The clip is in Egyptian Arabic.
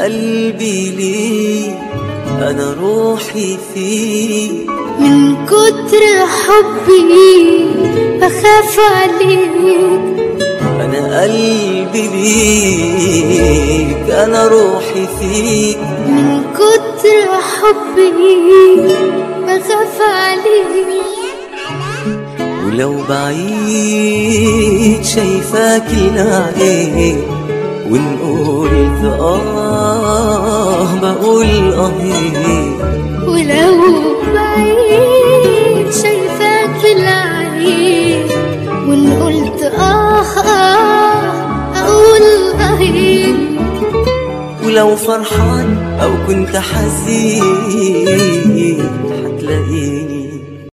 قلبي ليك أنا روحي فيك من كتر حبي بخاف عليك أنا قلبي ليك أنا روحي فيك من كتر حبي بخاف عليك ولو بعيد شايفاك العين وإن قلت آه بقول آه ولو بعيد شايفاك في العين وان قلت آه آه أقول أهين ولو فرحان أو كنت حزين هتلاقيني